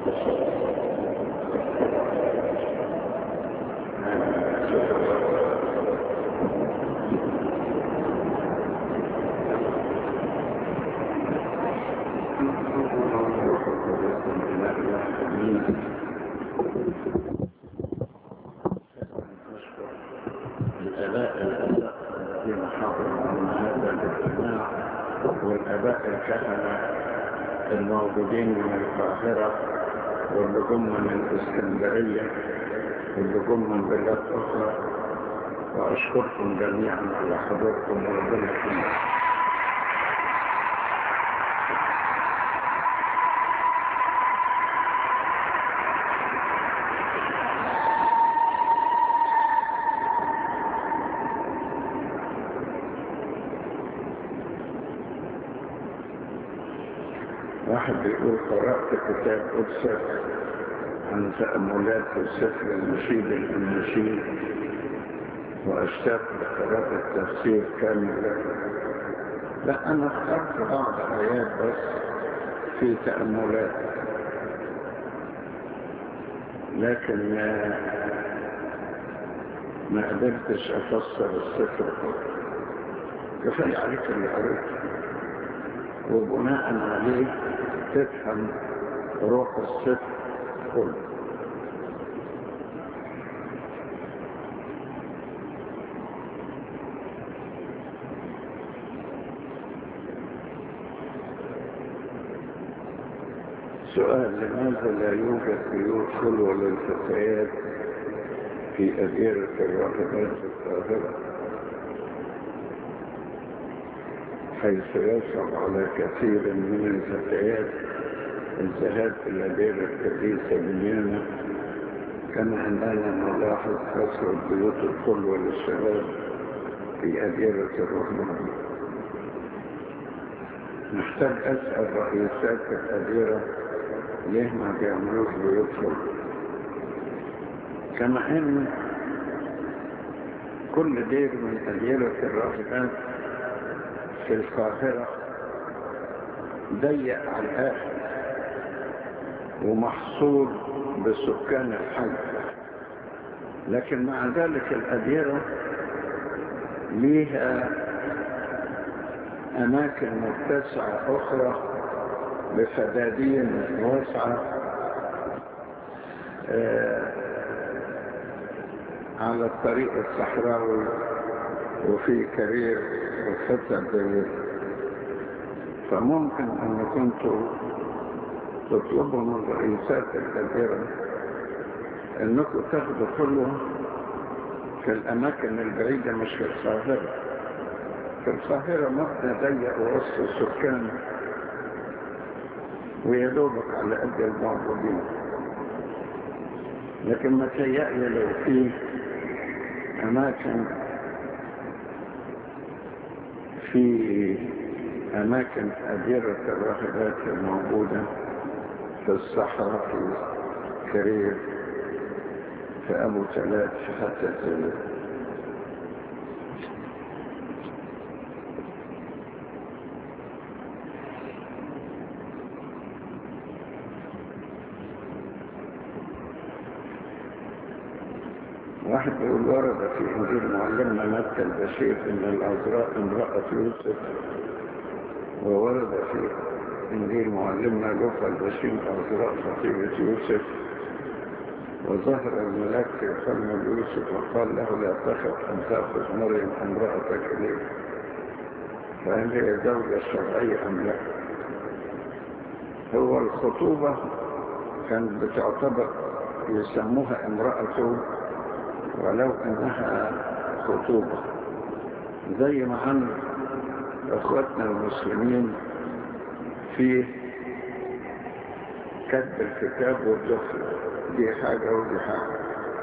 الآباء الذين حضروا من هذا الاجتماع والآباء الكهنة الموجودين من القاهرة واللي جم من الإسكندرية واللي جم من بلاد أخرى وأشكركم جميعا على حضوركم وربنا يكرمكم واحد بيقول قرأت كتاب قدسك عن تأملات في السفر المشيد الإنجيل وأشتاق لقراءة التفسير كاملا لا أنا اخترت بعض آيات بس في تأملات لكن ما, ما قدرتش أفسر السفر كله كفاية عليك اللي قريته وبناء عليه تفهم روح الصدق كله سؤال لماذا لا يوجد بيوت خلوة للفتيات في أديرة الراهبات في القاهرة حيث يصعب على كثير من الفتيات الذهاب إلى دير الكنيسة بنيانة كما أننا نلاحظ كثرة بيوت الخلوة للشباب في أديرة الرحمن نحتاج أسأل رئيسات الأديرة ليه ما بيعملوش بيوت خلوة كما أن كل دير من أديرة الراهبات في القاهرة ضيق على الآخر ومحصور بسكان الحي لكن مع ذلك الأديرة ليها أماكن متسعة أخرى بفدادين واسعة آه على الطريق الصحراوي وفي كرير وفتح دليل فممكن أن كنتوا تطلبوا من رئيسات الكبيرة أنكم تاخدوا كله في الأماكن البعيدة مش في القاهرة في القاهرة مبنى ضيق وسط السكان ويدوبك على قد الموجودين لكن ما تهيألي لو في أماكن في أماكن أديرة الراهبات الموجودة في الصحراء في كرير في أبو ثلاث في حتى ثلاث واحد بيقول ورد في انجيل معلمنا مكة البشير ان العذراء امرأة يوسف وورد في انجيل معلمنا لوقا البشير العذراء خطيبة يوسف وظهر الملاك في فم يوسف وقال له لا تخف ان تاخذ مريم امرأتك اليك فهل هي زوجة شرعية ام لا؟ هو الخطوبة كانت بتعتبر يسموها امرأته ولو انها خطوبة زي ما عن اخواتنا المسلمين في كتب الكتاب والدخل دي حاجة ودي حاجة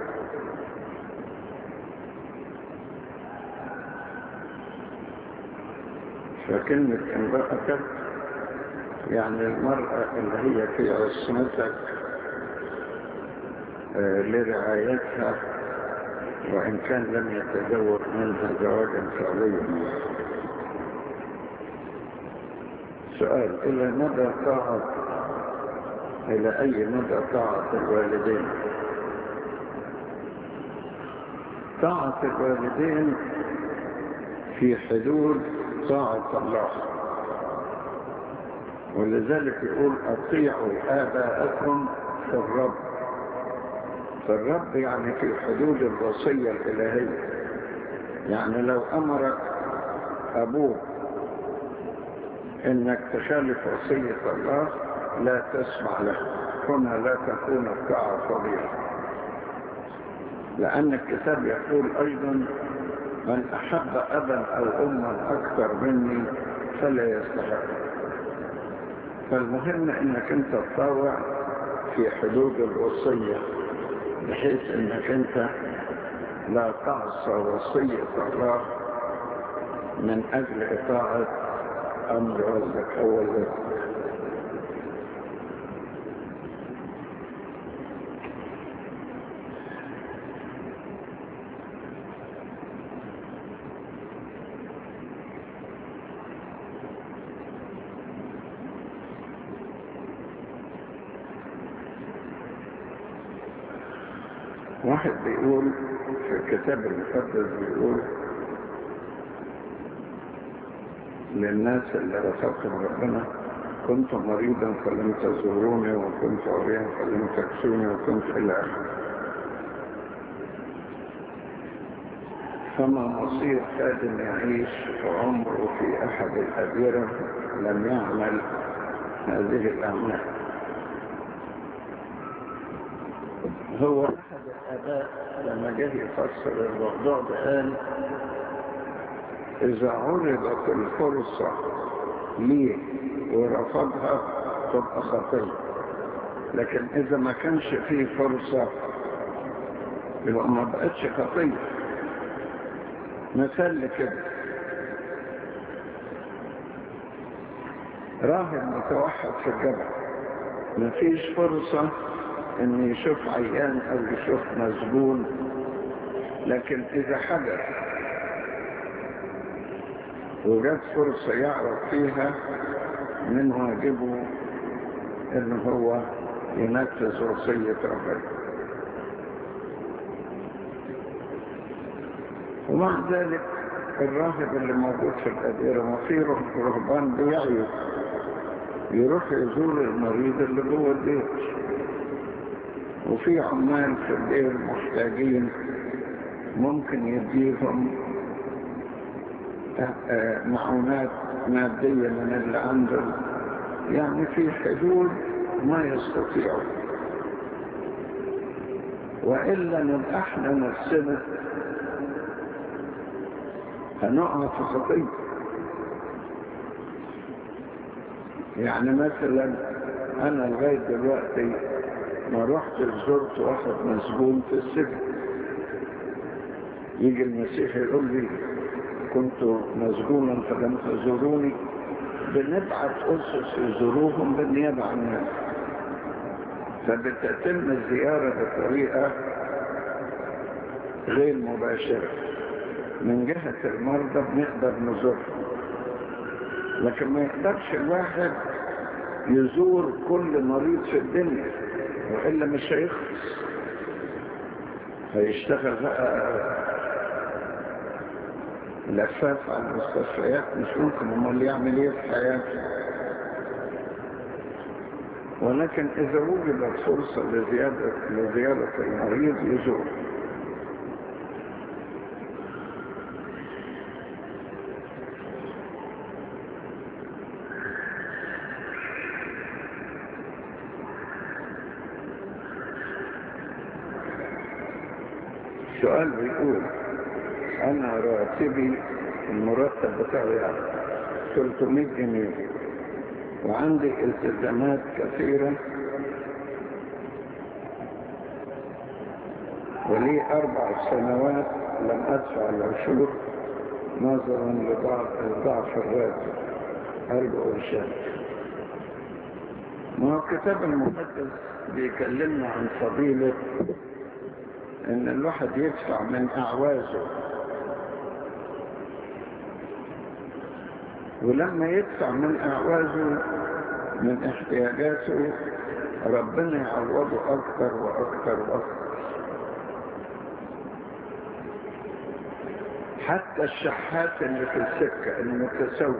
فكلمة امرأة يعني المرأة اللي هي في عصمتك آه لرعايتها وإن كان لم يتزوج منها زواجا فعليا سؤال إلى مدى طاعة إلى أي مدى طاعة الوالدين طاعة الوالدين في حدود طاعة الله ولذلك يقول أطيعوا آباءكم في الرب في الرب يعني في حدود الوصية الإلهية يعني لو أمرك أبوك إنك تخالف وصية الله لا تسمع له هنا لا تكون الطاعة فضيلة لأن الكتاب يقول أيضا من أحب أبا أو أما أكثر مني فلا يستحق فالمهم أنك أنت تطاوع في حدود الوصية بحيث أنك أنت لا تعصى وصية الله من أجل إطاعة أمر والدك أو والدك واحد بيقول في الكتاب المقدس بيقول للناس اللي رفضتم ربنا كنت مريضا فلم تزوروني وكنت عريا فلم تكسوني وكنت إلى آخره فما مصير خادم يعيش عمره في أحد الأديرة لم يعمل هذه الأعمال هو أحد الآباء لما جه يفسر الموضوع ده قال إذا عرضت الفرصة ليه ورفضها تبقى خطية لكن إذا ما كانش فيه فرصة يبقى ما بقتش خطية مثال كده راهب متوحد في الجبل مفيش فرصة ان يشوف عيان او يشوف مسجون لكن اذا حدث وجد فرصة يعرف فيها من واجبه ان هو ينفذ وصية ربنا ومع ذلك الراهب اللي موجود في الأديرة وفي رهبان بيعيوا يروح يزور المريض اللي جوه البيت وفي عمال في الدير محتاجين ممكن يديهم معونات مادية من اللي عنده يعني في حدود ما يستطيعوا وإلا نبقى احنا نفسنا هنقع في خطية يعني مثلا انا لغاية دلوقتي ما رحت زرت واحد مسجون في السجن يجي المسيح يقول لي كنت مسجونا فلم تزوروني بنبعت أسس يزوروهم بالنيابة عن الناس فبتتم الزيارة بطريقة غير مباشرة من جهة المرضى بنقدر نزورهم لكن ما يقدرش الواحد يزور كل مريض في الدنيا وإلا مش هيخلص هيشتغل بقى لفاف على المستشفيات مش ممكن امال يعمل ايه في حياته ولكن اذا وجدت فرصة لزيادة لزيارة المريض يزور السؤال بيقول انا راتبي المرتب بتاعي 300 جنيه وعندي التزامات كثيرة ولي أربع سنوات لم أدفع العشور نظرا لضعف الراتب أرجو إرشاد ما هو الكتاب المقدس بيكلمنا عن فضيلة ان الواحد يدفع من اعوازه ولما يدفع من اعوازه من احتياجاته ربنا يعوضه أكثر وأكثر وأكثر حتى الشحات اللي في السكة المتسوق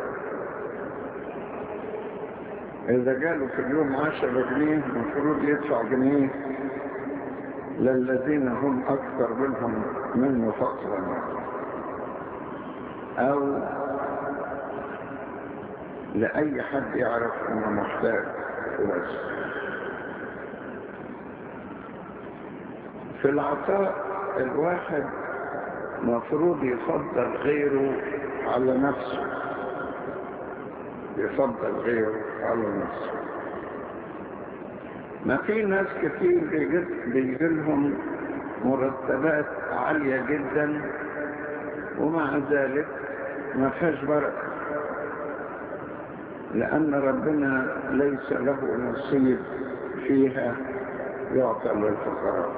إذا جاله في اليوم عشرة جنيه المفروض يدفع جنيه للذين هم أكثر منهم منه فقرا أو لأي حد يعرف أنه محتاج بس في العطاء الواحد مفروض يفضل غيره على نفسه يفضل غيره على نفسه ما في ناس كتير بيجي لهم مرتبات عالية جدا ومع ذلك ما فيهاش بركة لأن ربنا ليس له نصيب فيها يعطى للفقراء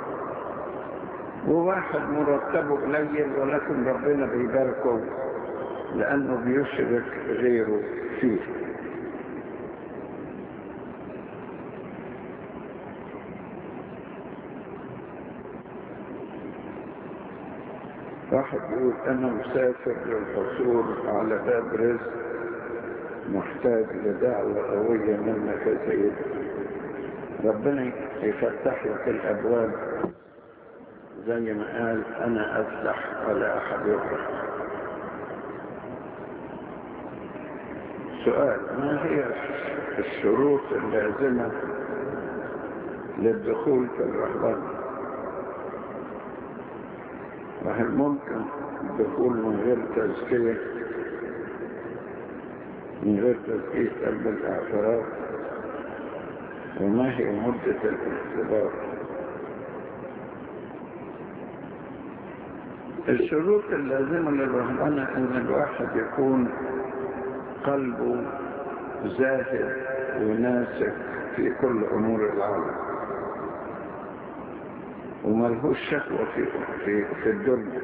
وواحد مرتبه قليل ولكن ربنا بيباركه لأنه بيشرك غيره فيه واحد يقول أنا مسافر للحصول على باب رزق محتاج لدعوة قوية منك يا سيدي ربنا يفتح لك الأبواب زي ما قال أنا أفتح ولا أحد يفتح سؤال ما هي الشروط اللازمة للدخول في الرهبان وهل ممكن الدخول من غير تزكية من غير تزكية قلب الاعتراف وما هي مدة الاختبار الشروط اللازمة للرهبنة ان الواحد يكون قلبه زاهد وناسك في كل امور العالم وملهوش شهوة في, في, في الدنيا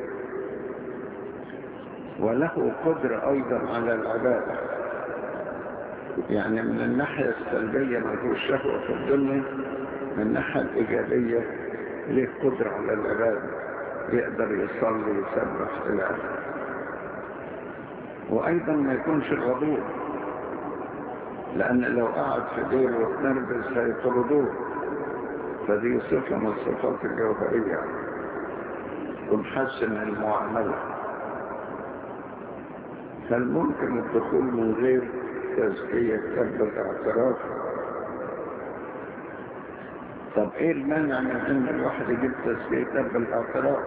وله قدرة أيضا على العبادة يعني من الناحية السلبية ملهوش شهوة في الدنيا من الناحية الإيجابية له قدرة على العبادة يقدر يصلي يسبح إلى آخره وأيضا ما يكونش غضوب لأن لو قعد في دير وتنرفز هيطردوه فدي صفة من الصفات الجوهرية ونحسن المعاملة هل ممكن الدخول من غير تزكية قبل الاعتراف طب ايه المانع من ان الواحد يجيب تزكية قبل الاعتراف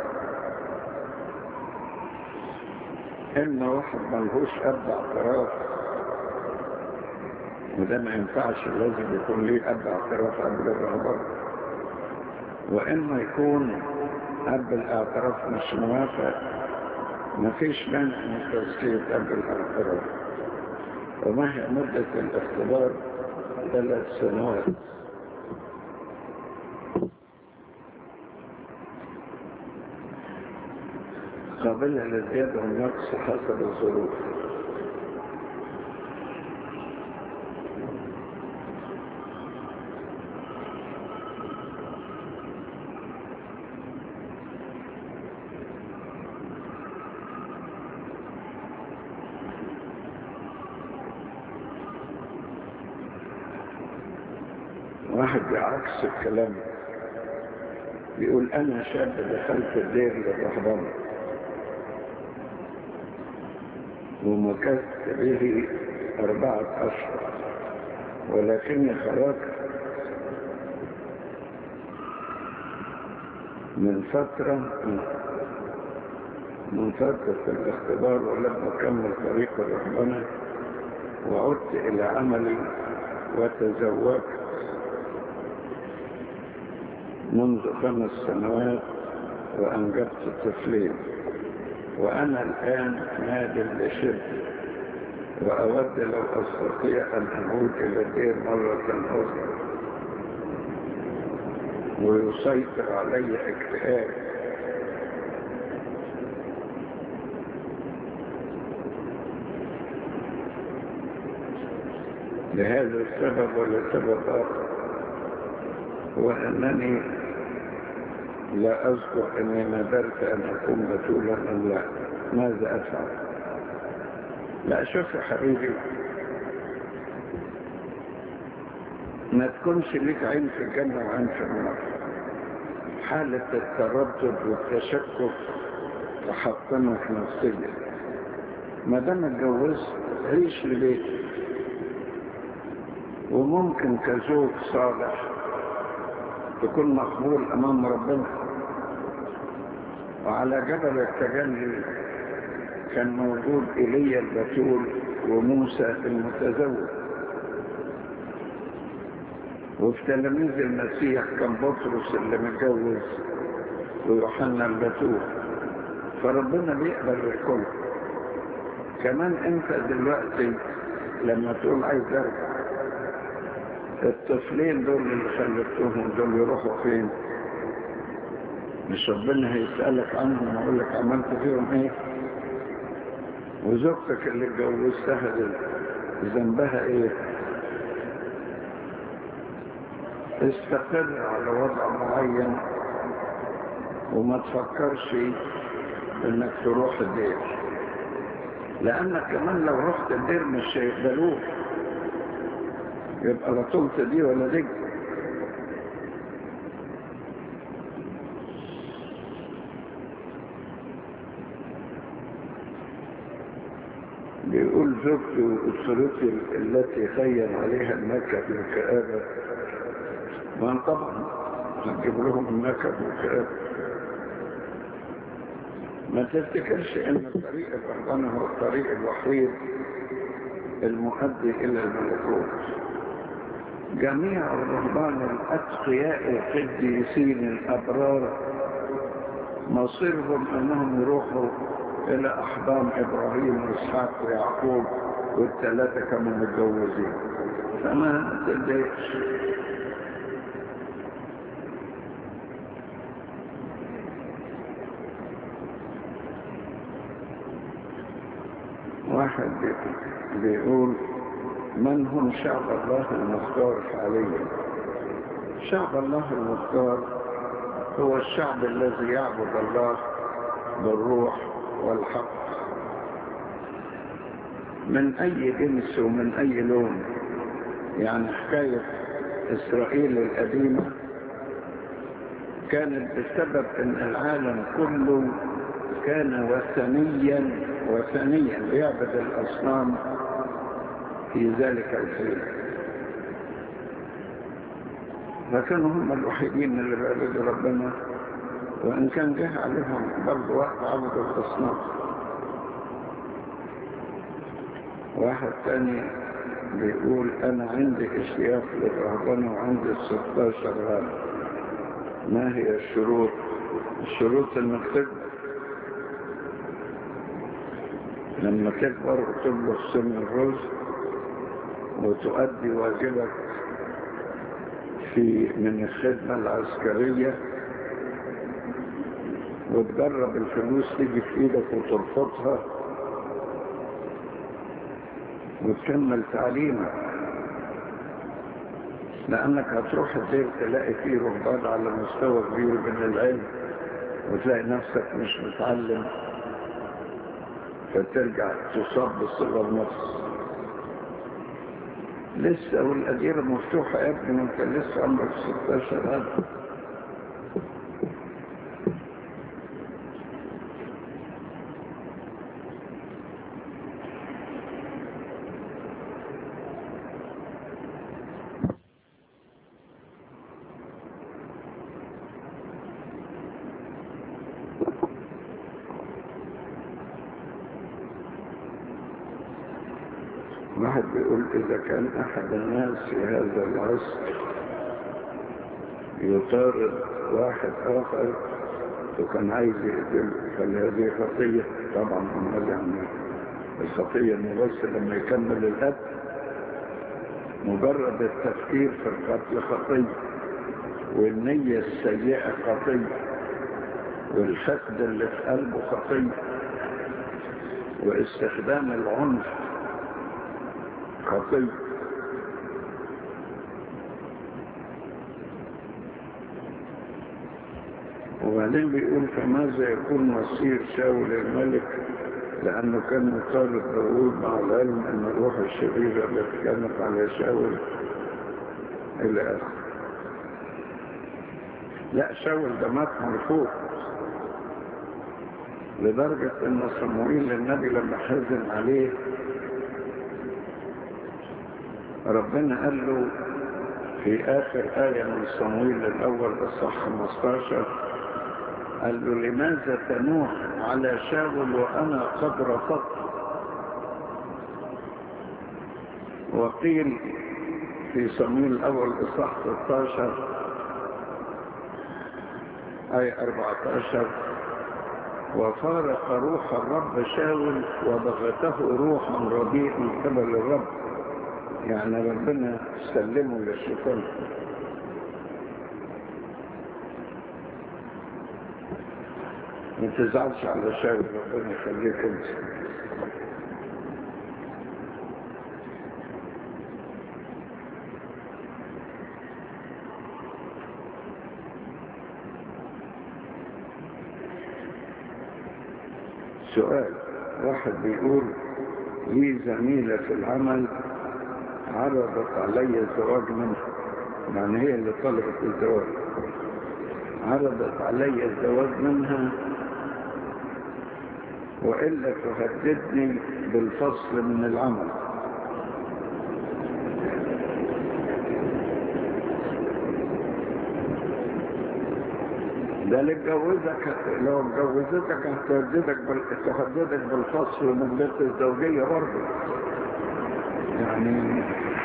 ان واحد ملهوش قبل اعتراف وده ما ينفعش لازم يكون ليه قبل اعتراف قبل الرهبان وإما يكون قبل الاعتراف مش موافق مفيش مانع من تزكية قبل الاعتراف وما هي مدة الاختبار ثلاث سنوات قابلة للزيادة والنقص حسب الظروف واحد بعكس الكلام بيقول انا شاب دخلت الدير للرهبان ومكثت به أربعة أشهر ولكني خرجت من فترة من فترة الاختبار ولم أكمل طريق الرحمنة وعدت إلى عملي وتزوجت منذ خمس سنوات وأنجبت طفلين وأنا الآن نادل لشد وأود لو أستطيع أن أعود إلى الدير مرة أخرى ويسيطر علي اكتئاب لهذا السبب ولا سبب آخر هو أنني لا أذكر أني نذرت أن أكون بتولا أم لا ماذا أفعل لا شوف يا حبيبي ما تكونش ليك عين في الجنة وعين في النار حالة التردد والتشكك تحطمك نفسيا ما دام اتجوزت عيش لبيتك وممكن كزوج صالح تكون مقبول امام ربنا وعلى جبل التجلي كان موجود ايليا البتول وموسى المتزوج وفي تلاميذ المسيح كان بطرس اللي متجوز ويوحنا البتول فربنا بيقبل الكل كمان انت دلوقتي لما تقول عايز ارجع الطفلين دول اللي خلفتهم دول يروحوا فين مش ربنا هيسألك عنهم ويقول لك عملت فيهم ايه وزوجتك اللي اتجوزتها دي ذنبها ايه استقر على وضع معين وما تفكرش انك تروح الدير لانك كمان لو رحت الدير مش هيقبلوك يبقى لا طلت دي ولا دي بيقول زوجتي واسرتي التي خير عليها النكد والكآبة وان طبعا هنجيب لهم النكد والكآبة ما تفتكرش ان الطريق الرهبان هو الطريق الوحيد المؤدي الى الملكوت جميع الرهبان الاتقياء القديسين الابرار مصيرهم انهم يروحوا الى احضان ابراهيم واسحاق ويعقوب والثلاثه كانوا متجوزين فما تتضايقش واحد بيقول من هم شعب الله المختار حاليا شعب الله المختار هو الشعب الذي يعبد الله بالروح والحق من اي جنس ومن اي لون يعني حكاية اسرائيل القديمة كانت بسبب ان العالم كله كان وثنيا وثنيا بيعبد الاصنام في ذلك الحين فكانوا هم الوحيدين اللي بيعبدوا ربنا وإن كان جه عليهم برضه وقت عبد الأصنام واحد تاني بيقول أنا عندي اشتياق للرهبنة وعندي 16 غالب ما هي الشروط الشروط انك تكبر لما تكبر وتبلغ سن الرشد وتؤدي واجبك في من الخدمة العسكرية وتجرب الفلوس تيجي في ايدك وترفضها وتكمل تعليمك لانك هتروح الدير تلاقي فيه رهبان على مستوى كبير من العلم وتلاقي نفسك مش متعلم فترجع تصاب بصغر نفس لسه والأديرة مفتوحة يا ابني انت لسه عمرك 16 هذا واحد بيقول إذا كان أحد الناس في هذا العصر يطارد واحد آخر وكان عايز يقتل فهذه خطية طبعا هم يعني الخطية إنه بس لما يكمل القتل مجرد التفكير في القتل خطية والنية السيئة خطية والفقد اللي في قلبه خطية واستخدام العنف خطية وبعدين بيقول فماذا يكون مصير شاول الملك لأنه كان مطالب داود مع العلم أن الروح الشريرة التي كانت على شاول إلى آخر لا شاول ده مات مرفوض لدرجة أن صموئيل النبي لما حزن عليه ربنا قال له في آخر آية من صموئيل الأول الصح 15 قال له لماذا تنوح على شاول وأنا قد رفضت وقيل في صموئيل الأول الصح 16 آية 14 وفارق روح الرب شاول وضغته روحا رديء من قبل الرب يعني ربنا سلمه للشيطان ما تزعلش على شاول ربنا يخليك انت سؤال واحد بيقول لي زميلة في العمل عرضت علي الزواج منها يعني هي اللي طلبت الزواج عرضت علي الزواج منها وإلا تهددني بالفصل من العمل ده اللي اتجوزك لو اتجوزتك هتهددك بال... تهددك بالفصل من بيت الزوجية برضه يعني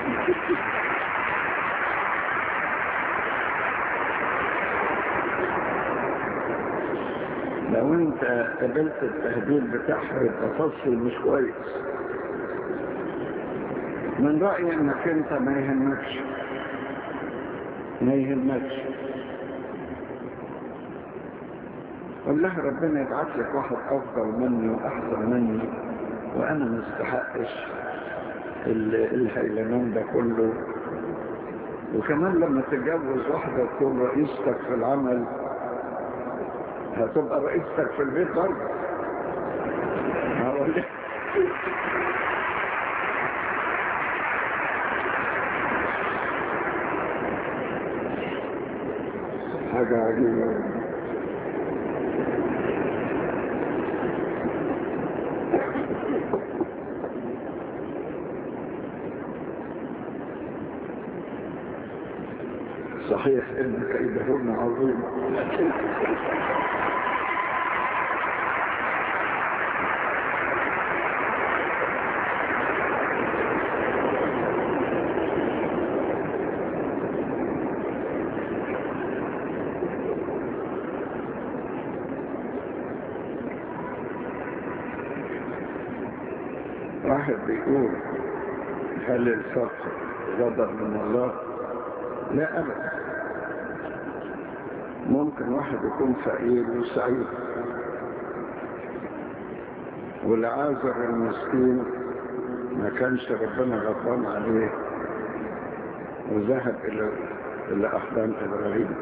لو انت قبلت التهديد بتاعها يبقى فصل مش كويس من رأيي انك انت ما يهمكش ما يهمكش قل لها ربنا يبعت لك واحد افضل مني واحسن مني وانا ما استحقش الهيلمان ده كله وكمان لما تتجوز واحدة تكون رئيستك في العمل هتبقى رئيستك في البيت برضه هقول لك حاجة عجيبة صحيح ان كيدهن عظيم واحد بيقول هل الفقر غضب من الله لا ابدا ممكن واحد يكون فقير وسعيد والعازر المسكين ما كانش ربنا غضبان عليه وذهب الى الى احلام ابراهيم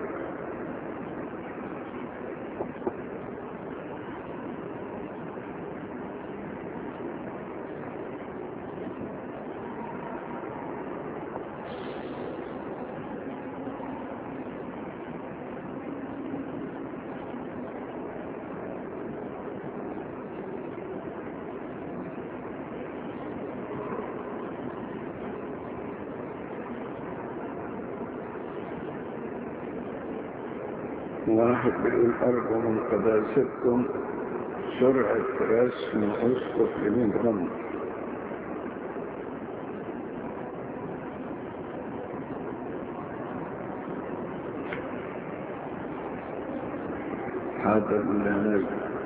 واحد بيقول أرجو من قداستكم سرعة رسم أسقف لمين غمر هذا الناس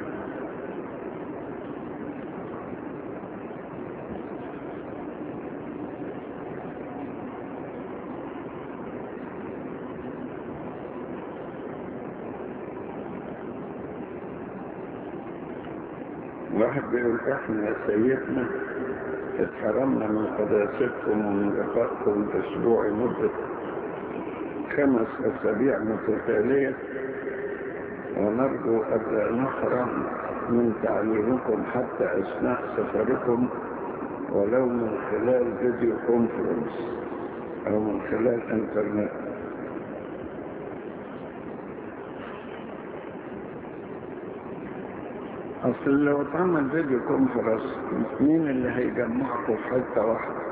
واحد بيقول احنا يا سيدنا اتحرمنا من قداستكم ومن لقائكم الاسبوع مدة خمس اسابيع متتالية ونرجو ألا نحرم من تعليمكم حتى أثناء سفركم ولو من خلال فيديو كونفرنس أو من خلال انترنت أصل لو اتعمل فيديو كونفرنس مين اللي هيجمعكم في حتة واحدة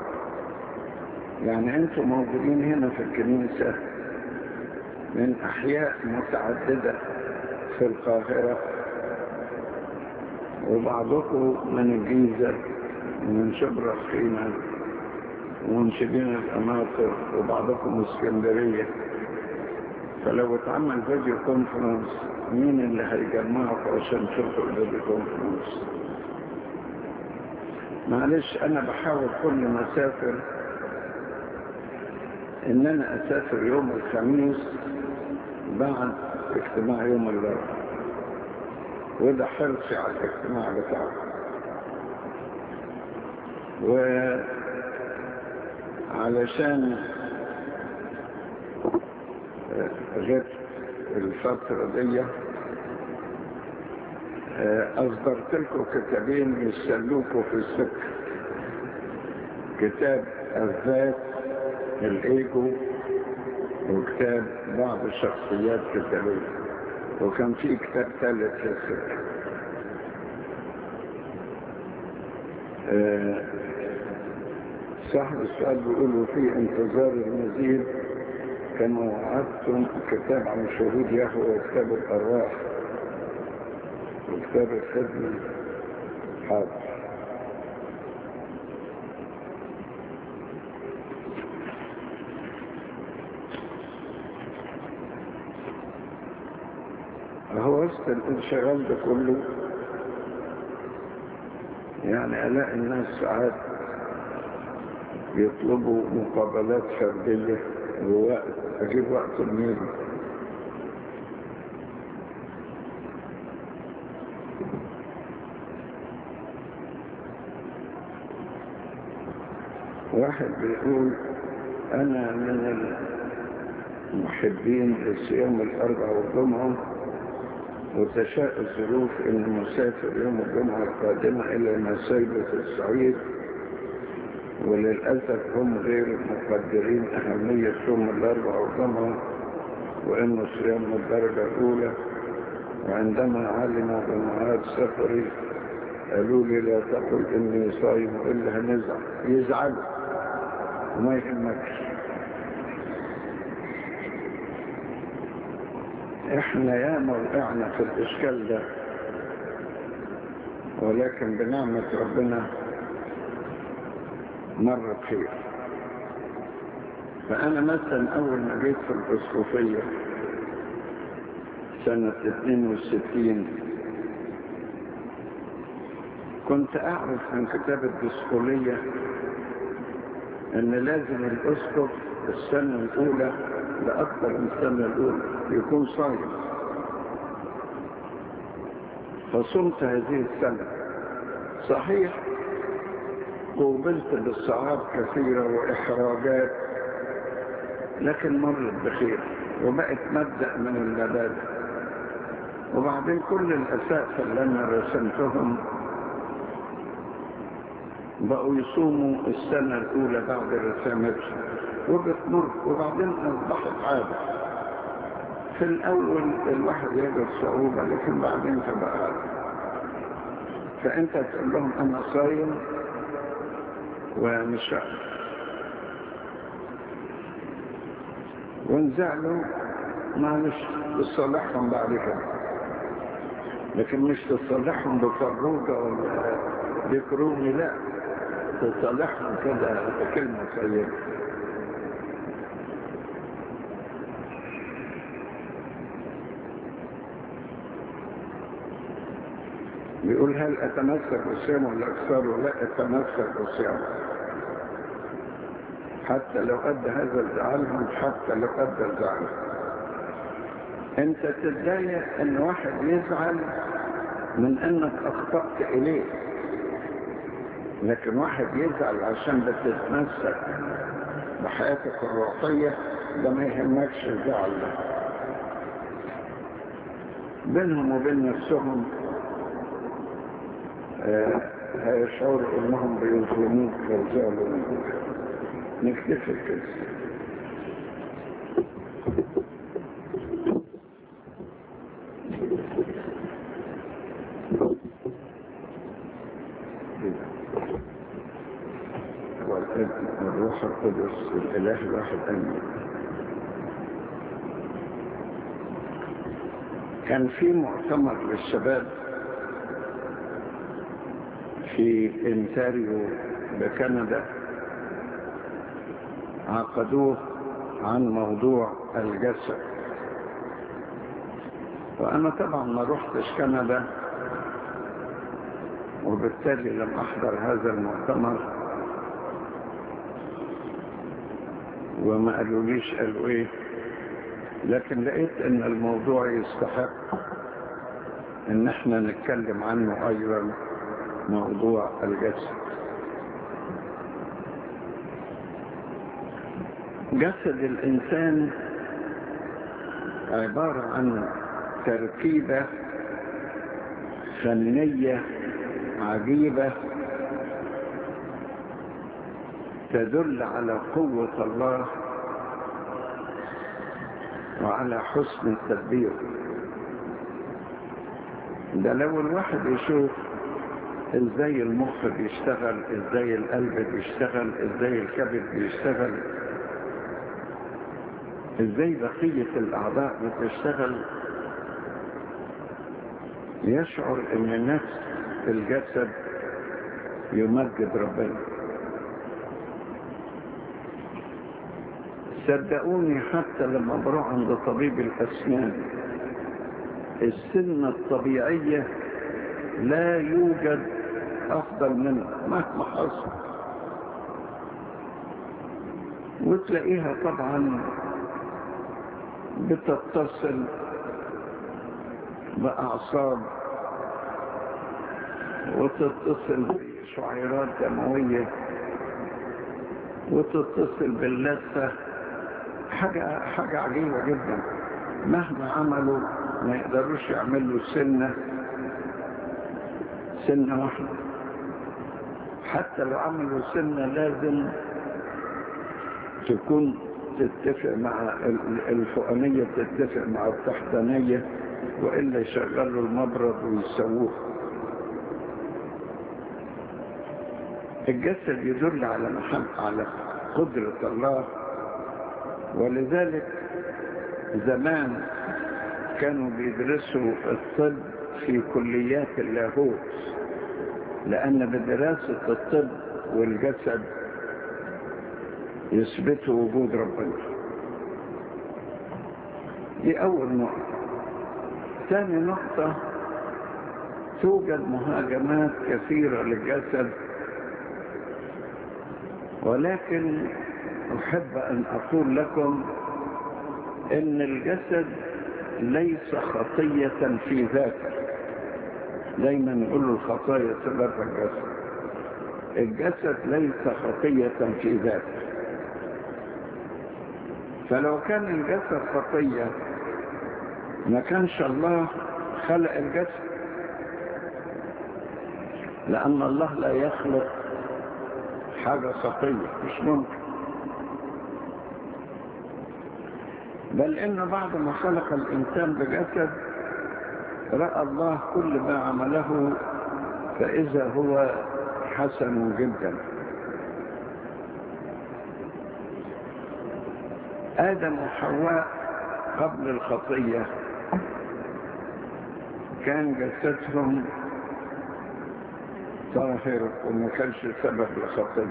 يعني انتم موجودين هنا في الكنيسة من أحياء متعددة في القاهرة وبعضكم من الجيزة ومن شبرا الخيمة ومن شبين الأماطر وبعضكم من اسكندرية فلو اتعمل فيديو كونفرنس مين اللي هيجمعكم عشان تشوفوا الفيديو كونفرنس معلش انا بحاول كل ما اسافر ان انا اسافر يوم الخميس بعد اجتماع يوم الاربعاء وده حرصي على الاجتماع بتاعه وعلشان غير الفترة دي أصدرت لكم كتابين يسلوكوا في السكة كتاب الذات الإيجو وكتاب بعض الشخصيات كتابية وكان في كتاب ثالث في السكة صاحب السؤال بيقولوا في انتظار المزيد كما وعدتم كتاب عن شهود يهوى وكتاب الأرواح وكتاب الخدمة حاضر هو وسط الانشغال ده كله يعني ألاقي الناس ساعات يطلبوا مقابلات فردية ووقت أجيب وقت منين واحد بيقول أنا من المحبين لصيام الأربع والجمعة وتشاء الظروف أن مسافر يوم الجمعة القادمة إلى مساجد في الصعيد وللأسف هم غير مقدرين أهمية يوم الأربع والجمعة وإنه صيام الدرجة الأولى وعندما علموا بمعاد سفري قالوا لي لا تقل إني صايم وإلا هنزعل يزعلوا وما يهمكش احنا ياما وقعنا في الإشكال ده ولكن بنعمة ربنا مرة خير فأنا مثلا أول ما جيت في الأسقفية سنة 62 كنت أعرف من كتاب الدسقولية أن لازم الأسقف السنة الأولى لأكثر من السنة الأولى يكون صايم فصمت هذه السنة صحيح قوبلت بالصعاب كثيرة وإحراجات لكن مرت بخير وبقت مبدأ من المبادئ وبعدين كل الأساتذة اللي أنا رسمتهم بقوا يصوموا السنة الأولى بعد رسامتهم وبتمر وبعدين أصبحت عادة في الأول الواحد يجد صعوبة لكن بعدين تبقى عادة فأنت تقول لهم أنا صايم ومش ونزعلوا معلش تصلحهم بعد كده لكن مش تصلحهم بفروجة ولا بكرومي لا تصلحهم كده بكلمة طيبة بيقول هل أتمسك بالصيام ولا أكثر ولا أتمسك بالصيام حتى لو أدى هذا الزعلهم حتى لو أدى الزعل أنت تتضايق أن واحد يزعل من أنك أخطأت إليه لكن واحد يزعل عشان بتتمسك بحياتك الروحية ده ما يهمكش الزعل ده بينهم وبين نفسهم آه، هيشعروا انهم بيظلموك لو زعلوا منك نكتفي كده والابن والروح القدس الاله الواحد امين كان في مؤتمر للشباب في انتاريو بكندا عقدوه عن موضوع الجسد وانا طبعا ما رحتش كندا وبالتالي لم احضر هذا المؤتمر وما قالوليش قالوا ايه لكن لقيت ان الموضوع يستحق ان احنا نتكلم عنه ايضا موضوع الجسد جسد الانسان عبارة عن تركيبة فنية عجيبة تدل على قوة الله وعلى حسن التدبير ده لو الواحد يشوف ازاي المخ بيشتغل ازاي القلب بيشتغل ازاي الكبد بيشتغل ازاي بقية الاعضاء بتشتغل يشعر ان نفس الجسد يمجد ربنا صدقوني حتى لما بروح عند طبيب الاسنان السنة الطبيعية لا يوجد افضل منها مهما حصل وتلاقيها طبعا بتتصل باعصاب وتتصل بشعيرات دموية وتتصل باللثة حاجة, حاجة عجيبة جدا مهما عملوا ما يقدروش يعملوا سنة سنة واحدة حتى لو عملوا سنة لازم تكون تتفق مع الفوقانية تتفق مع التحتانية وإلا يشغلوا المبرد ويسووه الجسد يدل على محب على قدرة الله ولذلك زمان كانوا بيدرسوا الطب في كليات اللاهوت لأن بدراسة الطب والجسد يثبتوا وجود ربنا دي أول نقطة ثاني نقطة توجد مهاجمات كثيرة للجسد ولكن أحب أن أقول لكم إن الجسد ليس خطية في ذاته دايما نقول الخطايا سبب الجسد الجسد ليس خطية في ذاته فلو كان الجسد خطية ما كانش الله خلق الجسد لأن الله لا يخلق حاجة خطية مش ممكن بل إن بعد ما خلق الإنسان بجسد رأى الله كل ما عمله فإذا هو حسن جدا آدم وحواء قبل الخطية كان جسدهم طاهر وما كانش سبب لخطية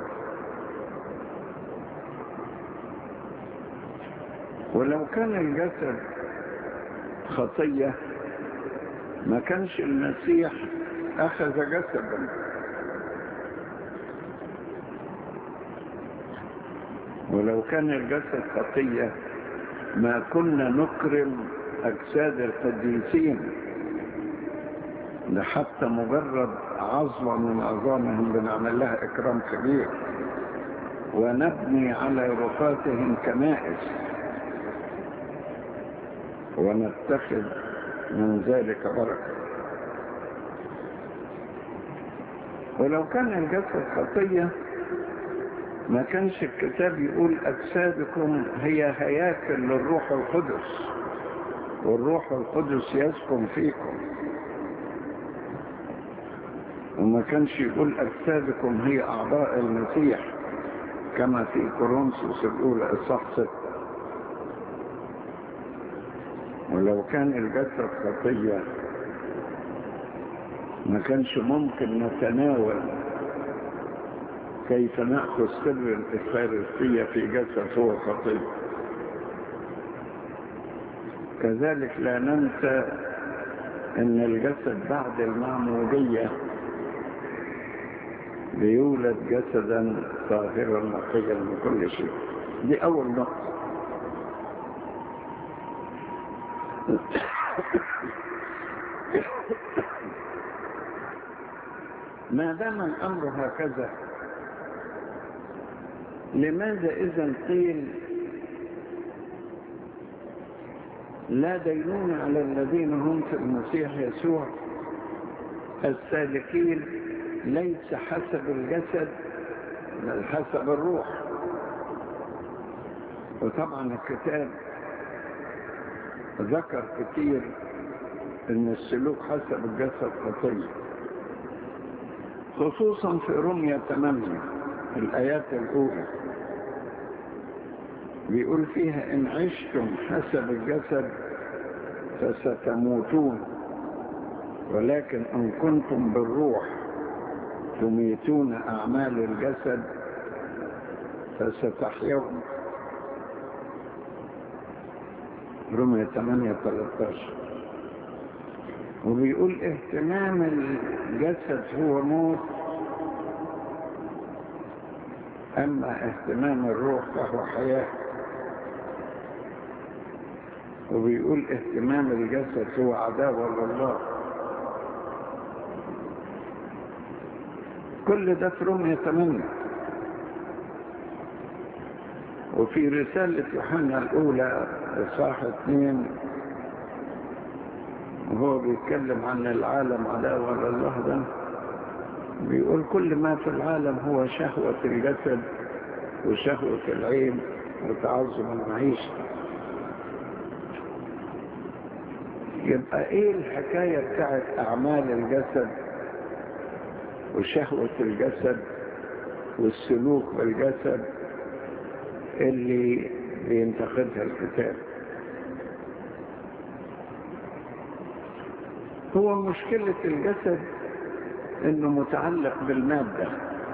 ولو كان الجسد خطية ما كانش المسيح أخذ جسدا ولو كان الجسد خطية ما كنا نكرم أجساد القديسين ده حتى مجرد عظمة من عظامهم بنعمل لها إكرام كبير ونبني على رفاتهم كنائس ونتخذ من ذلك بركة ولو كان الجسد خطية ما كانش الكتاب يقول أجسادكم هي هياكل للروح القدس والروح القدس يسكن فيكم وما كانش يقول أجسادكم هي أعضاء المسيح كما في كورنثوس الأولى الصح ستة ولو كان الجسد خطية ما كانش ممكن نتناول كيف نأخذ سر الإفارسية في جسد هو خطية كذلك لا ننسى ان الجسد بعد المعمودية بيولد جسدا طاهرا نقيا من كل شيء دي اول نقطة ما دام الامر هكذا لماذا اذا قيل لا دينون على الذين هم في المسيح يسوع السالكين ليس حسب الجسد بل حسب الروح وطبعا الكتاب ذكر كتير ان السلوك حسب الجسد خطية خصوصا في رمية 8 الآيات الأولى بيقول فيها إن عشتم حسب الجسد فستموتون ولكن إن كنتم بالروح تميتون أعمال الجسد فستحيون رمية 8 13 وبيقول اهتمام الجسد هو موت أما اهتمام الروح فهو حياة وبيقول اهتمام الجسد هو عداوة لله كل ده في رمية 8 وفي رسالة يوحنا الأولى إصحاح 2 وهو بيتكلم عن العالم عداوة لله ده بيقول كل ما في العالم هو شهوة الجسد وشهوة العين وتعظم المعيشة يبقى ايه الحكاية بتاعت اعمال الجسد وشهوة الجسد والسلوك بالجسد اللي بينتقدها الكتاب هو مشكلة الجسد انه متعلق بالمادة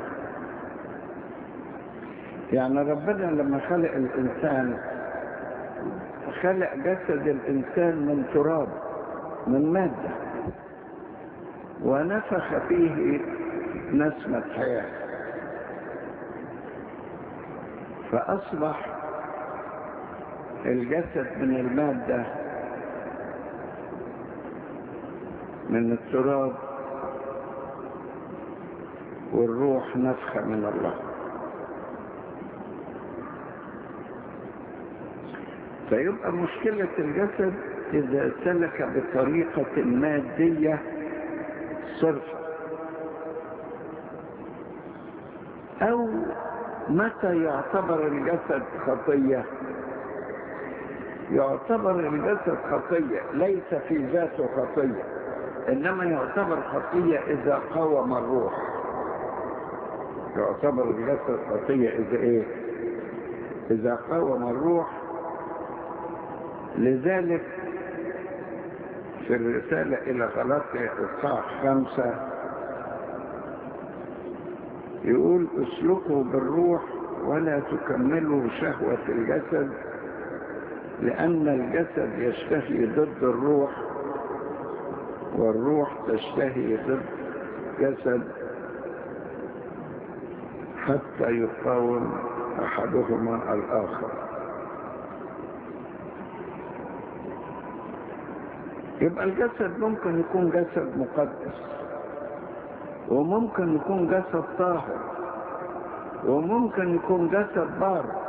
يعني ربنا لما خلق الانسان خلق جسد الانسان من تراب من مادة ونفخ فيه نسمة حياة فأصبح الجسد من المادة من التراب والروح نفخة من الله فيبقى مشكلة الجسد إذا سلك بطريقة مادية صرفة أو متى يعتبر الجسد خطية يعتبر الجسد خطية ليس في ذاته خطية إنما يعتبر خطية إذا قاوم الروح يعتبر الجسد خطية إذا إيه إذا قاوم الروح لذلك في الرسالة إلى غلطية إصحاح خمسة يقول اسلكوا بالروح ولا تكملوا شهوة الجسد لأن الجسد يشتهي ضد الروح والروح تشتهي ضد جسد حتى يقاوم أحدهما الآخر يبقى الجسد ممكن يكون جسد مقدس وممكن يكون جسد طاهر وممكن يكون جسد بار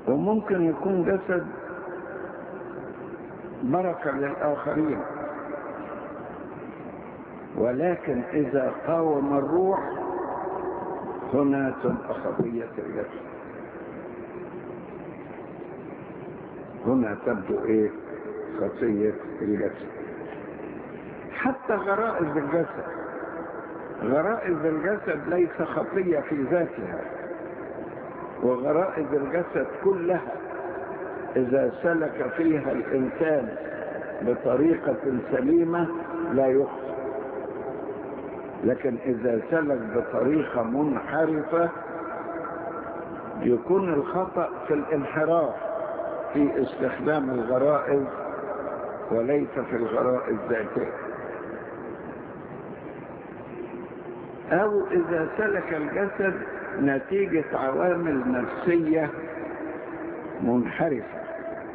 وممكن يكون جسد بركة للآخرين ولكن إذا قاوم الروح هنا تبقى خطية الجسد هنا تبدو إيه خطية الجسد حتى غرائز الجسد غرائز الجسد ليس خطية في ذاتها وغرائز الجسد كلها إذا سلك فيها الإنسان بطريقة سليمة لا يخطئ لكن إذا سلك بطريقة منحرفة يكون الخطأ في الانحراف في استخدام الغرائز وليس في الغرائز ذاتها أو إذا سلك الجسد نتيجة عوامل نفسية منحرفة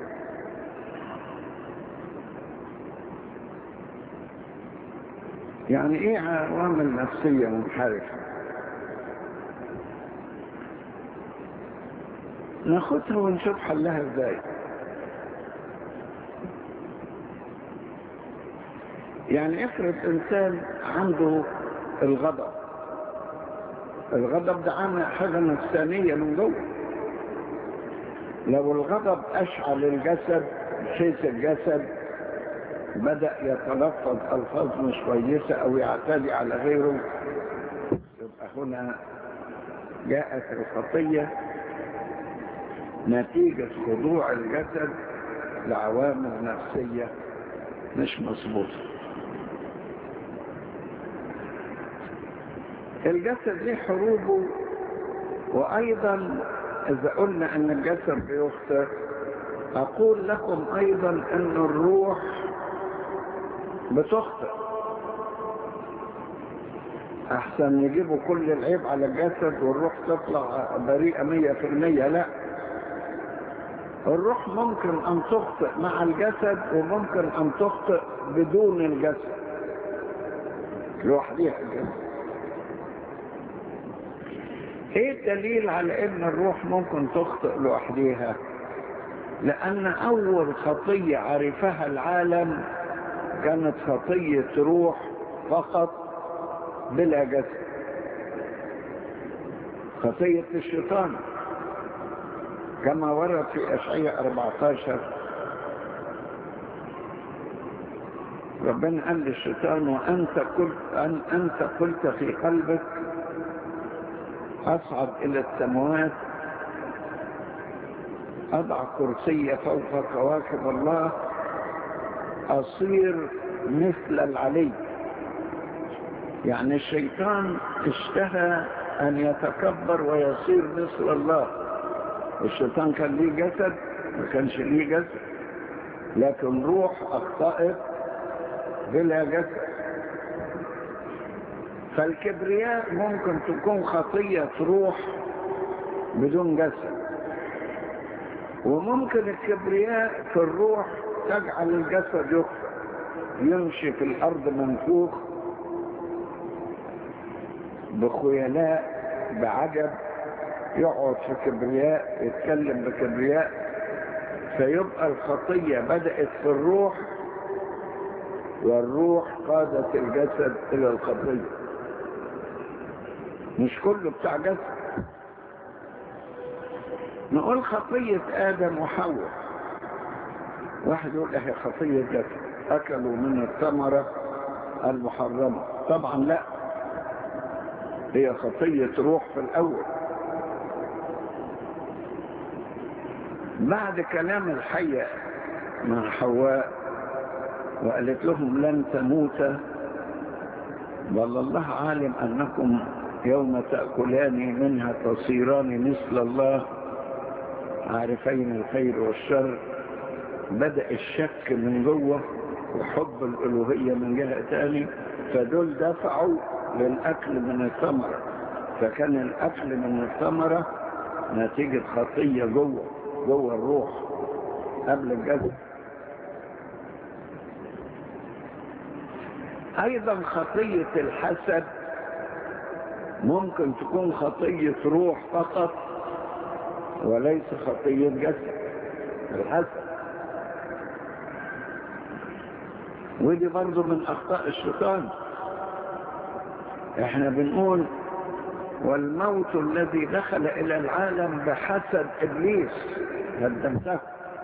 يعني ايه عوامل نفسية منحرفة ناخدها ونشوف حلها ازاي يعني افرض انسان عنده الغضب الغضب ده عامل حاجة نفسانية من جوه لو الغضب أشعل الجسد شيء الجسد بدأ يتلفظ ألفاظ مش كويسة أو يعتدي على غيره يبقى هنا جاءت الخطية نتيجة خضوع الجسد لعوامل نفسية مش مظبوطه الجسد ليه حروبه وأيضا إذا قلنا أن الجسد بيخطئ أقول لكم أيضا أن الروح بتخطئ أحسن يجيبوا كل العيب على الجسد والروح تطلع بريئة مية في المية لا الروح ممكن أن تخطئ مع الجسد وممكن أن تخطئ بدون الجسد لوحديها الجسد ايه الدليل على ان الروح ممكن تخطئ لوحديها لان اول خطية عرفها العالم كانت خطية روح فقط بلا جسد خطية الشيطان كما ورد في أشعية 14 ربنا قال للشيطان وأنت قلت, أن أنت قلت في قلبك أصعد إلى السماوات أضع كرسي فوق كواكب الله أصير مثل العلي يعني الشيطان اشتهى أن يتكبر ويصير مثل الله الشيطان كان ليه جسد ما كانش ليه جسد لكن روح أخطأت بلا جسد فالكبرياء ممكن تكون خطية روح بدون جسد وممكن الكبرياء في الروح تجعل الجسد يخطئ يمشي في الأرض منفوخ بخيلاء بعجب يقعد في كبرياء يتكلم بكبرياء فيبقى الخطية بدأت في الروح والروح قادت الجسد إلى الخطية مش كله بتاع جسد نقول خطية آدم وحواء واحد يقول هي خطية جسد أكلوا من الثمرة المحرمة طبعا لا هي خطية روح في الأول بعد كلام الحية مع حواء وقالت لهم لن تموت بل الله عالم أنكم يوم تأكلان منها تصيران مثل الله عارفين الخير والشر بدأ الشك من جوه وحب الألوهية من جهة تاني فدول دفعوا للأكل من الثمرة فكان الأكل من الثمرة نتيجة خطية جوه جوه الروح قبل الجسد أيضا خطية الحسد ممكن تكون خطية روح فقط وليس خطية جسد الحسد ودي برضو من أخطاء الشيطان احنا بنقول والموت الذي دخل إلى العالم بحسد إبليس هدمته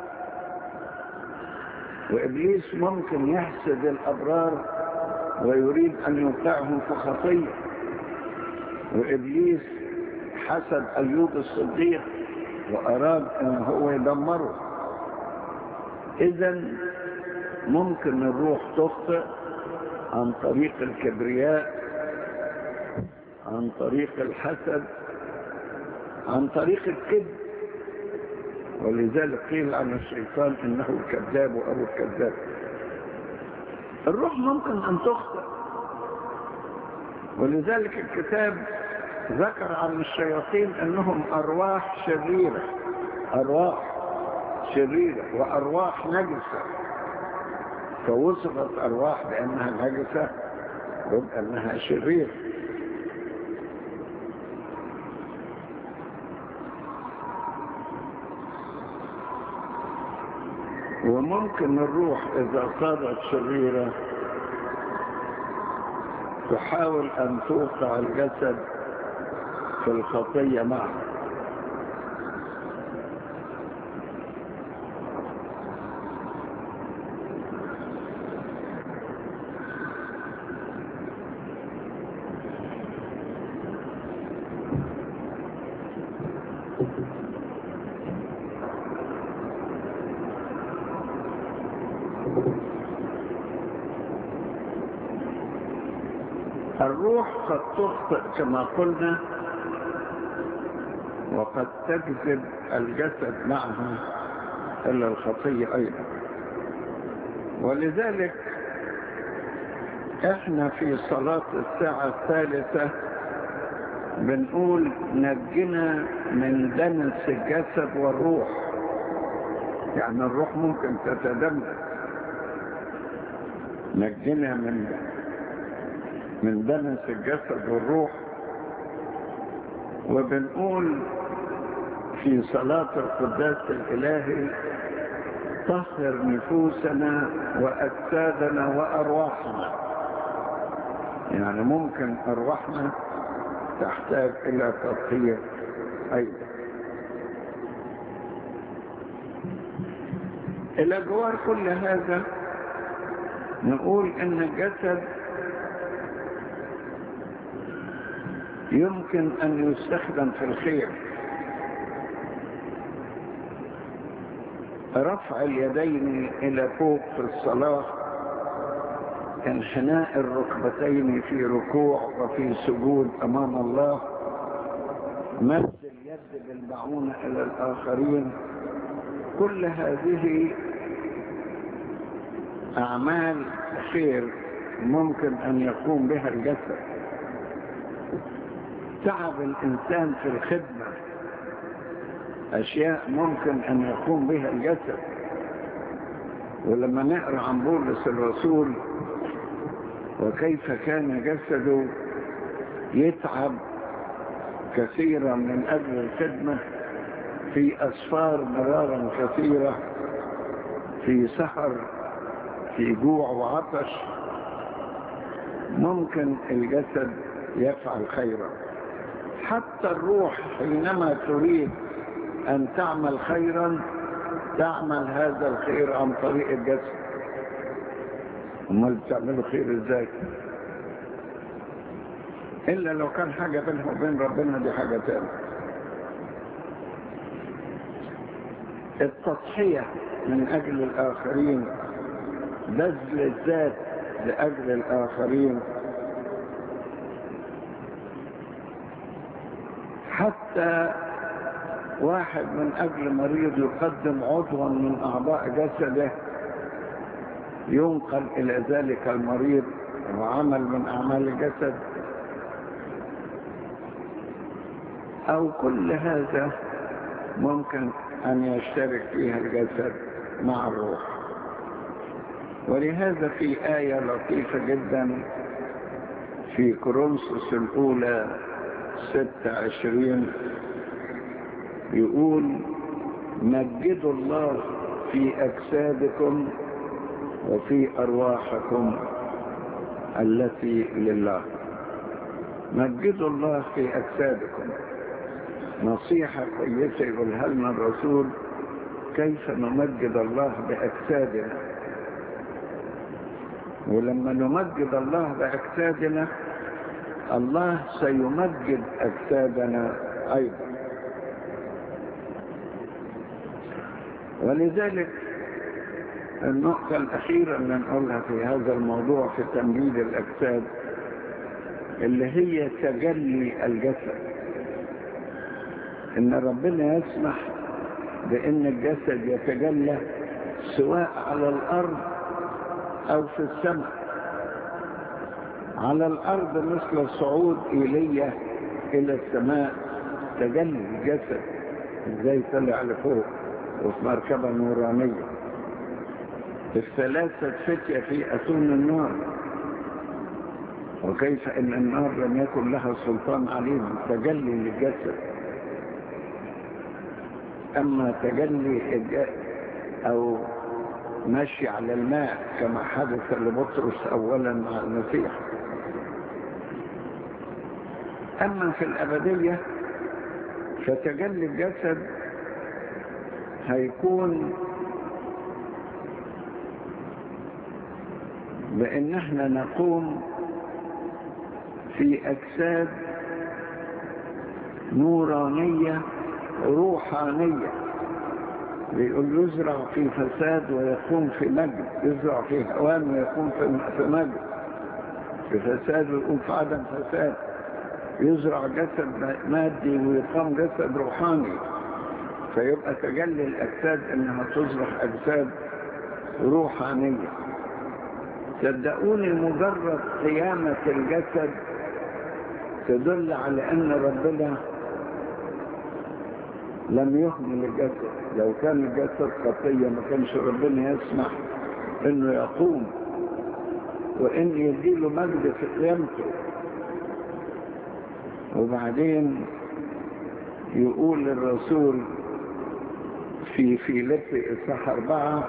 وإبليس ممكن يحسد الأبرار ويريد أن يوقعهم في خطية وإبليس حسد أيوب الصديق وأراد أن هو يدمره إذا ممكن الروح تخطئ عن طريق الكبرياء عن طريق الحسد عن طريق الكذب ولذلك قيل عن الشيطان انه كذاب وابو الكذاب الروح ممكن ان تخطئ ولذلك الكتاب ذكر عن الشياطين انهم ارواح شريره ارواح شريره وارواح نجسه فوصفت ارواح بانها نجسه يبقى انها شريره وممكن الروح إذا صارت شريرة تحاول أن توقع الجسد في الخطية معه الروح قد تخطئ كما قلنا وقد تجذب الجسد معها إلى الخطية أيضا ولذلك احنا في صلاة الساعة الثالثة بنقول نجنا من دنس الجسد والروح يعني الروح ممكن تتدمر نجنا من من دنس الجسد والروح وبنقول في صلاة القداس الإلهي طهر نفوسنا وأجسادنا وأرواحنا يعني ممكن أرواحنا تحتاج إلى تطهير أيضا إلى جوار كل هذا نقول إن الجسد يمكن أن يستخدم في الخير رفع اليدين إلى فوق في الصلاة انحناء الركبتين في ركوع وفي سجود أمام الله مد اليد بالمعونة إلى الآخرين كل هذه أعمال خير ممكن أن يقوم بها الجسد تعب الإنسان في الخدمة أشياء ممكن أن يقوم بها الجسد ولما نقرأ عن بولس الرسول وكيف كان جسده يتعب كثيرا من أجل الخدمة في أسفار مرارا كثيرة في سهر في جوع وعطش ممكن الجسد يفعل خيرا حتى الروح حينما تريد أن تعمل خيرا تعمل هذا الخير عن طريق الجسد امال بتعملوا خير ازاي الا لو كان حاجة بينه وبين ربنا دي حاجة تانية التضحية من اجل الاخرين بذل الذات لاجل الاخرين حتى واحد من اجل مريض يقدم عضوا من اعضاء جسده ينقل إلى ذلك المريض وعمل من أعمال الجسد أو كل هذا ممكن أن يشترك فيها الجسد مع الروح ولهذا في آية لطيفة جدا في كورنثوس الأولى ستة عشرين يقول مجدوا الله في أجسادكم وفي أرواحكم التي لله مجدوا الله في أجسادكم نصيحة كويسة يقولها لنا الرسول كيف نمجد الله بأجسادنا ولما نمجد الله بأجسادنا الله سيمجد أجسادنا أيضا ولذلك النقطة الأخيرة اللي نقولها في هذا الموضوع في تمجيد الأجساد اللي هي تجلي الجسد إن ربنا يسمح بأن الجسد يتجلى سواء على الأرض أو في السماء على الأرض مثل الصعود إيليا إلى السماء تجلي الجسد ازاي طلع لفوق وفي مركبة نورانية الثلاثة فتية في أتون النار وكيف أن النار لم يكن لها سلطان عليهم تجلي للجسد أما تجلي أو مشي على الماء كما حدث لبطرس أولا مع المسيح أما في الأبدية فتجلي الجسد هيكون بأن احنا نقوم في أجساد نورانية روحانية بيقول يزرع في فساد ويقوم في مجد يزرع في هوان ويقوم في مجد في فساد ويقوم في عدم فساد يزرع جسد مادي ويقام جسد روحاني فيبقى تجلي الأجساد إنها تصبح أجساد روحانية صدقوني مجرد قيامة الجسد تدل على أن ربنا لم يهمل الجسد لو كان الجسد خطية ما كانش ربنا يسمح انه يقوم وان يديله مجد في قيامته وبعدين يقول الرسول في فيليب إصحاح أربعة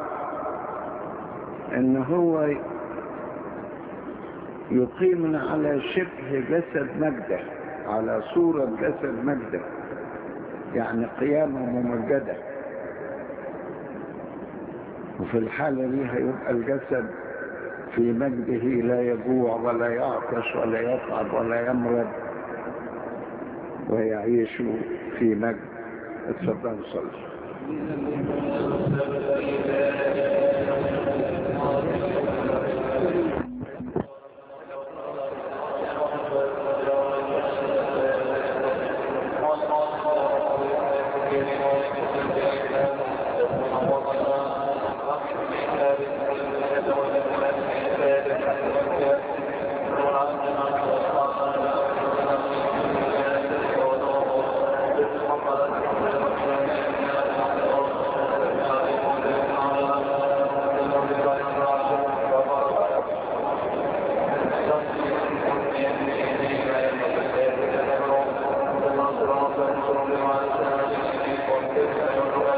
إن هو يقيمنا على شبه جسد مجده على صورة جسد مجده يعني قيامة ممجدة وفي الحالة دي هيبقى الجسد في مجده لا يجوع ولا يعطش ولا يتعب ولا يمرض ويعيش في مجد اتفضل صلي Thank you.